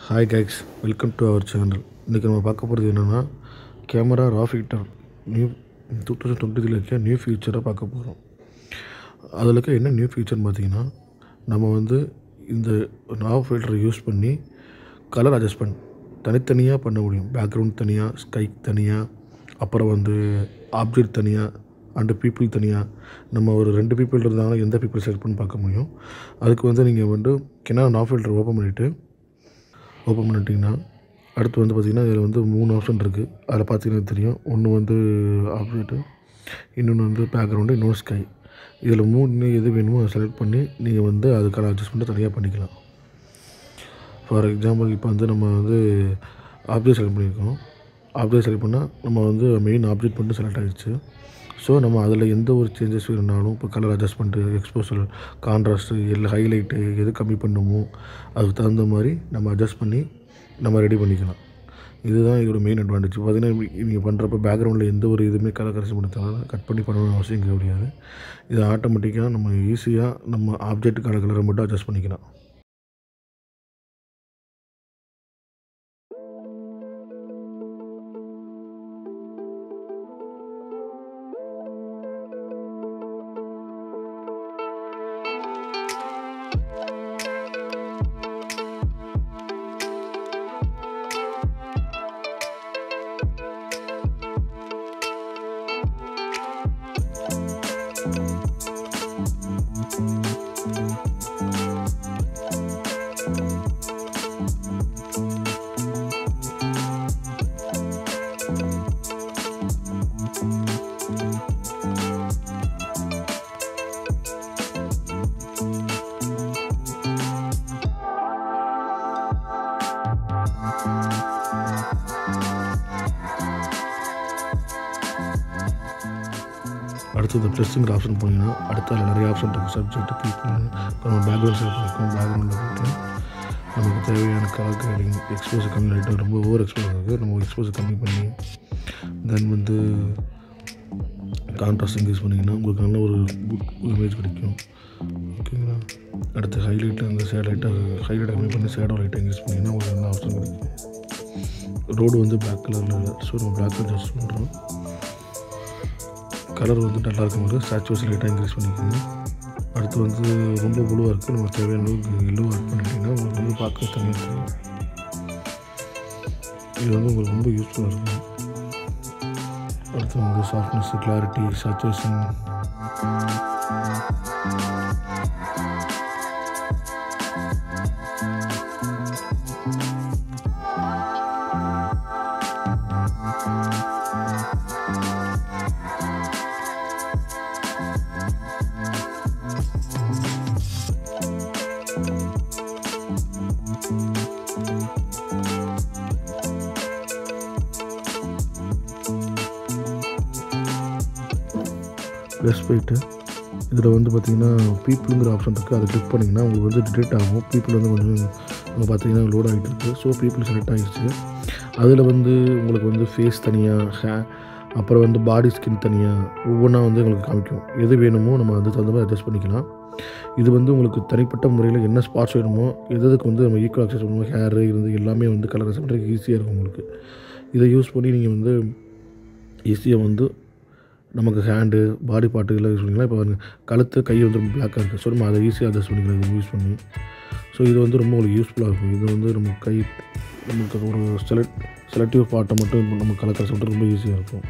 hi guys welcome to our channel இன்றைக்கி நம்ம பார்க்க போகிறது என்னென்னா camera raw filter new two thousand டுவெண்ட்டியில் இருக்க நியூ ஃபியூச்சரை பார்க்க போகிறோம் அதில் இருக்க என்ன நியூ ஃபியூச்சர்னு பார்த்தீங்கன்னா நம்ம வந்து இந்த ரா ஃபில்டரை யூஸ் பண்ணி கலர் அட்ஜஸ்ட்மெண்ட் தனித்தனியாக பண்ண முடியும் பேக்ரவுண்ட் தனியாக ஸ்கை தனியாக அப்புறம் வந்து ஆப்ஜெக்ட் தனியாக அண்டு பீப்புள் தனியாக நம்ம ஒரு ரெண்டு பீப்புள் இருந்தாலும் எந்த பீப்புள் செலக்ட் பண்ணி பார்க்க முடியும் அதுக்கு வந்து நீங்கள் வந்து கெனா ரா ஃபில்டர் ஓப்பன் பண்ணிவிட்டு ஓப்பன் பண்ணிட்டீங்கன்னா அடுத்து வந்து பார்த்திங்கன்னா இதில் வந்து மூணு ஆப்ஷன் இருக்குது அதில் பார்த்தீங்கன்னா தெரியும் ஒன்று வந்து ஆப்ஜெக்ட்டு இன்னொன்று வந்து பேக்ரவுண்டு இன்னொன்று ஸ்கை இதில் மூணு எது வேணுமோ அதை செலக்ட் பண்ணி நீங்கள் வந்து அதுக்கான அட்ஜஸ்ட்மெண்ட்டை தனியாக பண்ணிக்கலாம் ஃபார் எக்ஸாம்பிள் இப்போ வந்து நம்ம வந்து ஆப்ஜெக்ட் செலக்ட் பண்ணியிருக்கோம் ஆப்ஜெக்ட் செலக்ட் பண்ணால் நம்ம வந்து மெயின் ஆப்ஜெக்ட் மட்டும் செலக்ட் ஆகிடுச்சு ஸோ நம்ம அதில் எந்த ஒரு சேஞ்சஸ் வேணுனாலும் இப்போ கலர் அட்ஜஸ்ட்மெண்ட்டு எக்ஸ்போசர் கான்ட்ராஸ்ட்டு இல்லை ஹைலைட்டு எது கம்மி பண்ணுமோ அதுக்கு தகுந்த மாதிரி நம்ம அட்ஜஸ்ட் பண்ணி நம்ம ரெடி பண்ணிக்கலாம் இதுதான் இதோட மெயின் அட்வான்டேஜ் பார்த்தீங்கன்னா நீங்கள் பண்ணுறப்ப பேக்ரவுண்டில் எந்த ஒரு இதுவுமே கலர் கரெக்ஷன் பண்ண தேவை கட் பண்ணி பண்ணணும்னு அவசியம் கிடையாது இது ஆட்டோமேட்டிக்காக நம்ம ஈஸியாக நம்ம ஆப்ஜெக்ட்டுக்கான கலரை மட்டும் அட்ஜஸ்ட் பண்ணிக்கலாம் அடுத்து இந்த ப்ளஸ்ஸுங்கிற ஆப்ஷன் போனீங்கன்னா அடுத்து அதில் நிறைய ஆப்ஷன் இருக்குது சப்ஜெக்ட் பீப்புள் இப்போ நம்ம பேக்ரவுண்ட் செலக்ட் பண்ணியிருக்கோம் பேக்ரவுண்டில் போட்டு நமக்கு தேவையான கலர் கிரேடிங் எக்ஸ்போஸ் கம்மி லைட்டாக ரொம்ப ஓவர் எக்ஸ்போஸ் இருக்குது நம்ம எக்ஸ்போஸ் கம்மி பண்ணி தென் வந்து கான்ட்ராஸ்ட் இன்க்ரீஸ் பண்ணிங்கன்னா உங்களுக்கு நல்ல ஒரு குட் இமேஜ் கிடைக்கும் ஓகேங்களா அடுத்து ஹைலைட் அந்த சேட் லைட்டாக ஹைலைட் கம்மி பண்ணி சேடோ லைட்டாக இன்க்ரீஸ் பண்ணிங்கன்னா உங்களுக்கு நல்ல ஆப்ஷன் கிடைக்கும் ரோடு வந்து பிளாக் கலரில் இல்லை ஸோ நம்ம பிளாக் கலர் சூஸ் பண்ணுறோம் கலர் வந்து நல்லா இருக்கும்போது சேச்சுவேஷன் லைட்டாக இன்க்ரீஸ் பண்ணிக்கோங்க அடுத்து வந்து ரொம்ப ப்ளூவாக இருக்குது நம்ம தேவையான அளவுக்கு எல்லோ ஆட் பண்ணிட்டீங்கன்னா உங்களுக்கு வந்து பார்க்க தனியாக தெரியும் இது வந்து உங்களுக்கு ரொம்ப யூஸ்ஃபுல்லாக இருக்கும் அடுத்து வந்து சாஃப்ட்னஸ் கிளாரிட்டி சேச்சுவேஷன் ப்ளஸ் போயிட்டு இதில் வந்து பார்த்திங்கன்னா பீப்புளுங்கிற ஆப்ஷன் இருக்குது அதை கிளிக் பண்ணிங்கன்னா உங்களுக்கு வந்து டிடெக்ட் ஆகும் பீப்புள் வந்து கொஞ்சம் அங்கே பார்த்தீங்கன்னா லோட் ஆகிட்டு இருக்குது ஸோ பீப்புள் செலக்ட் ஆகிடுச்சு அதில் வந்து உங்களுக்கு வந்து ஃபேஸ் தனியாக ஹே அப்புறம் வந்து பாடி ஸ்கின் தனியாக ஒவ்வொன்றா வந்து உங்களுக்கு காமிக்கும் எது வேணுமோ நம்ம வந்து தகுந்த மாதிரி அட்ஜஸ்ட் பண்ணிக்கலாம் இது வந்து உங்களுக்கு தனிப்பட்ட முறையில் என்ன ஸ்பாட்ஸ் வேணுமோ எது எதுக்கு வந்து நம்ம ஈக்குவல் அக்சஸ் பண்ணுவோம் ஹேரு இருந்து எல்லாமே வந்து கலர் அக்சஸ் பண்ணுறதுக்கு ஈஸியாக இருக்கும் உங்களுக்கு இதை யூஸ் பண்ணி நீங்கள் வந்து ஈஸியாக வந்து நமக்கு ஹேண்டு பாடி பார்ட்டுகள்லாம் யூஸ் பண்ணிக்கலாம் இப்போ பாருங்க கழுத்து கை வந்து ரொம்ப பிளாக்காக இருக்குது ஸோ நம்ம அதை ஈஸியாக அட்ஜஸ்ட் பண்ணிக்கலாம் இது யூஸ் பண்ணி ஸோ இது வந்து ரொம்ப உங்களுக்கு யூஸ்ஃபுல்லாக இருக்கும் இது வந்து நம்ம கை நமக்கு ஒரு செலக்ட் செலக்டிவ் பார்ட்டை மட்டும் இப்போ நம்ம கலக்கிற சொல்லிட்டு ரொம்ப ஈஸியாக இருக்கும்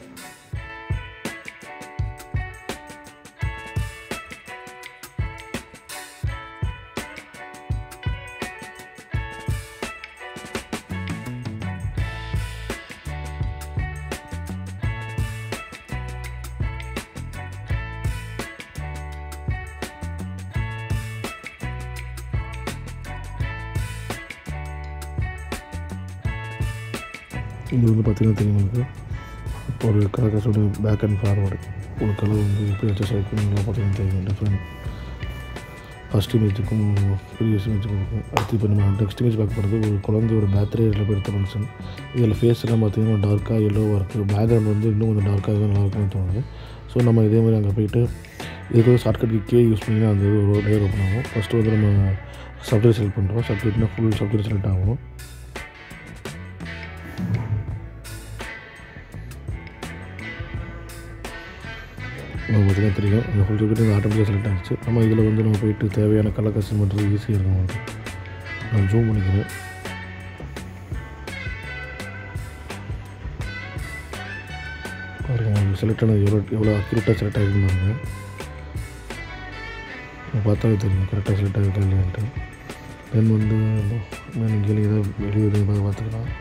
இது வந்து பார்த்திங்கன்னா தெரியும் உங்களுக்கு இப்போ ஒரு கலர் பேக் அண்ட் ஃபார்வர்டு ஒரு கலர் வந்து எப்படி அட்ஜஸ்ட் ஆகிருக்குன்னு பார்த்தீங்கன்னா தெரியும் டிஃப்ரெண்ட் ஃபஸ்ட் இமேஜுக்கும் ப்ரீவியஸ் இமேஜுக்கும் இருக்கும் அடுத்து இப்போ நம்ம நெக்ஸ்ட் இமேஜ் பார்க்க போகிறது ஒரு குழந்தையோட பர்த்டே எடுத்த ஃபங்க்ஷன் இதில் ஃபேஸ்லாம் பார்த்தீங்கன்னா டார்க்காக எல்லோவாக இருக்குது பேக்ரவுண்ட் வந்து இன்னும் கொஞ்சம் டார்க்காக தான் நல்லா இருக்கும்னு தோணுது ஸோ நம்ம இதே மாதிரி அங்கே போயிட்டு இதுக்கு ஷார்ட்கட் கே யூஸ் பண்ணி அந்த இது ஒரு லேயர் ஓப்பன் ஆகும் ஃபஸ்ட்டு வந்து நம்ம சப்ஜெக்ட் செலக்ட் பண்ணுறோம் சப்ஜெக்ட்னா ஃபுல் சப்ஜெக்ட் செலக்ட் ஆகும் உங்களுக்கு பார்த்தீங்கன்னா தெரியும் அந்த ஃபுல் சப்ஜெக்ட் ஆட்டோமேட்டிக்காக செலக்ட் ஆகிடுச்சு நம்ம இதில் வந்து நம்ம போயிட்டு தேவையான கலர் கஸ்டம் பண்ணுறது ஈஸியாக இருக்கும் உங்களுக்கு நான் ஜூம் பண்ணிக்கிறேன் பாருங்கள் உங்களுக்கு செலக்ட் ஆனது எவ்வளோ எவ்வளோ அக்யூரேட்டாக செலக்ட் ஆகிருக்குன்னு பாருங்கள் பார்த்தாவே தெரியும் கரெக்டாக செலக்ட் ஆகிருக்கா இல்லையான்ட்டு தென் வந்து நீங்கள் கீழே ஏதாவது வெளியே வெளியே பார்த்துக்கலாம்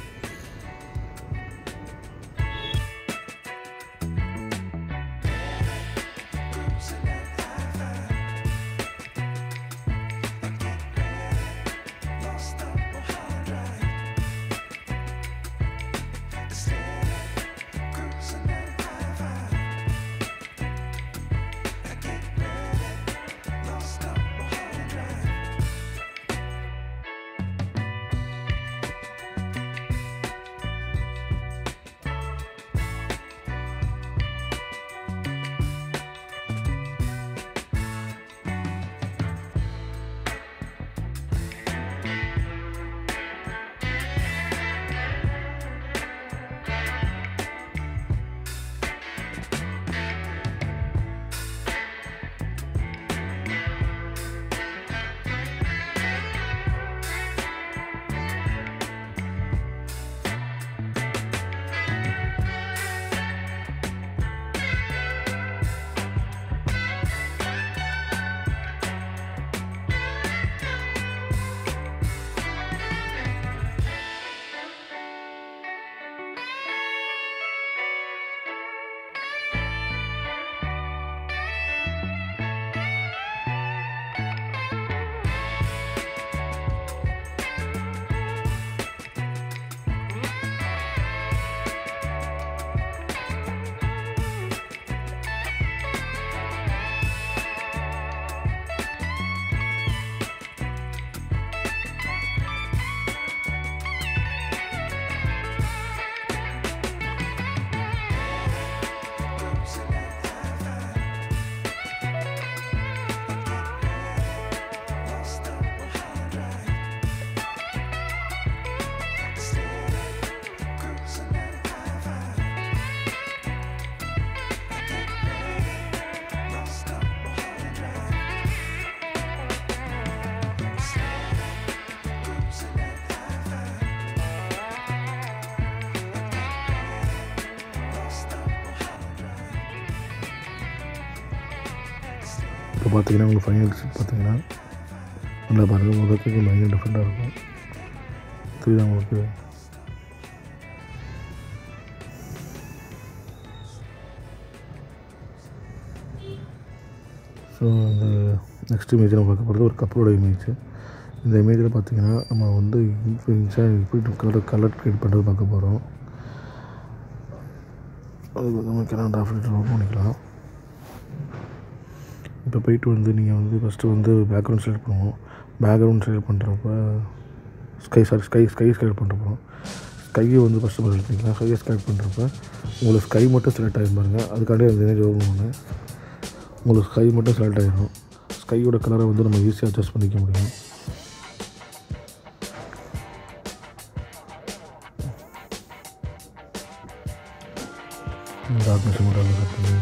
இப்போ பார்த்தீங்கன்னா உங்களுக்கு ஃபைனல் ரிசல்ட் பார்த்தீங்கன்னா நல்லா பாருங்கள் முதலுக்கு பயங்கர டிஃப்ரெண்ட்டாக இருக்கும் தெரியுதா உங்களுக்கு ஸோ இந்த நெக்ஸ்ட் இமேஜ் நம்ம பார்க்க போகிறது ஒரு கப்பலோட இமேஜ் இந்த இமேஜில் பார்த்தீங்கன்னா நம்ம வந்து இன்ஃப்ளூயன்ஸாக எப்படி கலர் கலர் க்ரியேட் பண்ணுறது பார்க்க போகிறோம் அதுக்கு வந்து நம்ம கனடா ஃபில்டர் ஓப்பன் பண்ணிக்கலாம் இப்போ போயிட்டு வந்து நீங்கள் வந்து ஃபஸ்ட்டு வந்து பேக்ரவுண்ட் செலக்ட் பண்ணுவோம் பேக்ரவுண்ட் செலக்ட் பண்ணுறப்ப sky sorry sky sky select பண்ணுறப்போ ஸ்கையை வந்து ஃபஸ்ட்டு செலக்ட் பண்ணிக்கலாம் ஸ்கையை செலக்ட் பண்ணுறப்ப உங்களுக்கு ஸ்கை மட்டும் செலக்ட் ஆகி பாருங்க அதுக்காண்டி அந்த இமேஜ் ஓப்பன் பண்ணு உங்களுக்கு ஸ்கை மட்டும் செலக்ட் ஆகிடும் ஸ்கையோட கலரை வந்து நம்ம ஈஸியாக அட்ஜஸ்ட் பண்ணிக்க முடியும் டார்க்னஸ் மட்டும் செலக்ட் பண்ணி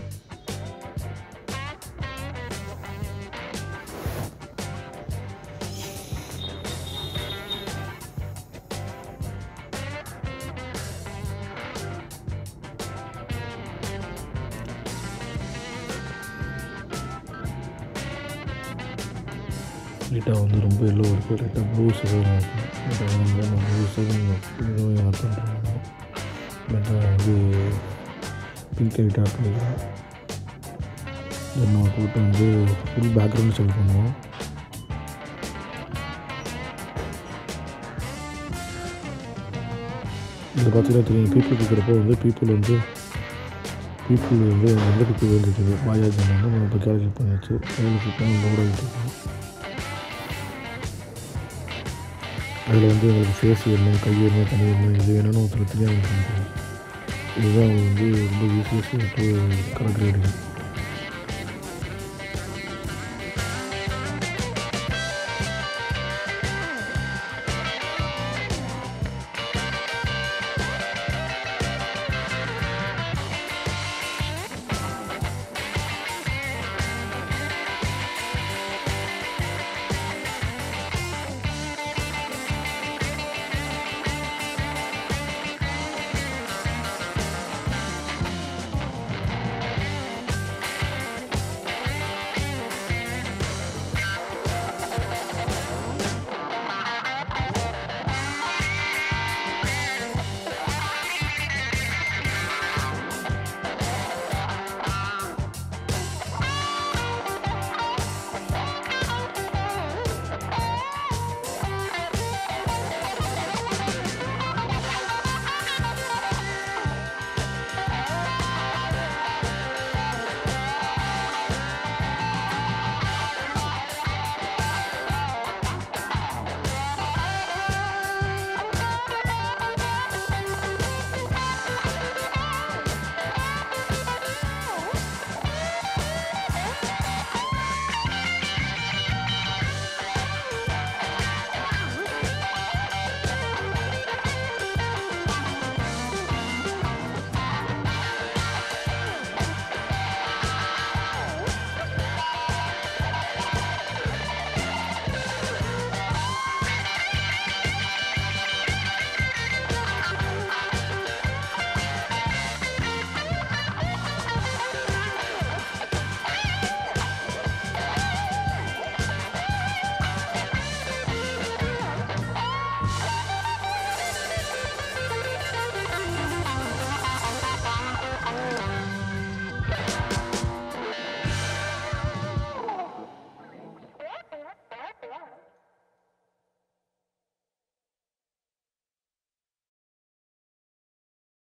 லைட்டாக வந்து ரொம்ப எல்லோ இருக்குது லைட்டாக ப்ளூ சிவன் இருக்குது லைட்டாக வந்து நம்ம ப்ளூ சிவன் இதுவும் ஆட் பண்ணுறாங்க லைட்டாக வந்து பிங்க் லைட் ஆட் பண்ணிக்கலாம் தென் நம்ம போட்டு வந்து ஃபுல் பேக்ரவுண்ட் செலக்ட் பண்ணுவோம் இதில் பார்த்தீங்கன்னா தெரியும் பீப்புள் இருக்கிறப்போ வந்து பீப்புள் வந்து பீப்புள் வந்து எந்த பீப்புள் வந்துருக்குது பாஜாஜ் வந்து நம்ம இப்போ கேல்குலேட் பண்ணியாச்சு கேல்குலேட் பண்ணி லோட் ஆகிட்டு இருக்கோம் அதில் வந்து உங்களுக்கு ஃபேஸ் வேணும் கை வேணும் தனி வேணும் இது வேணும்னு ஒருத்தர் தெரியாமல் பண்ணிக்கலாம் இதுதான் வந்து ரொம்ப ஈஸியஸ்ட் கலர் கிரேடிங்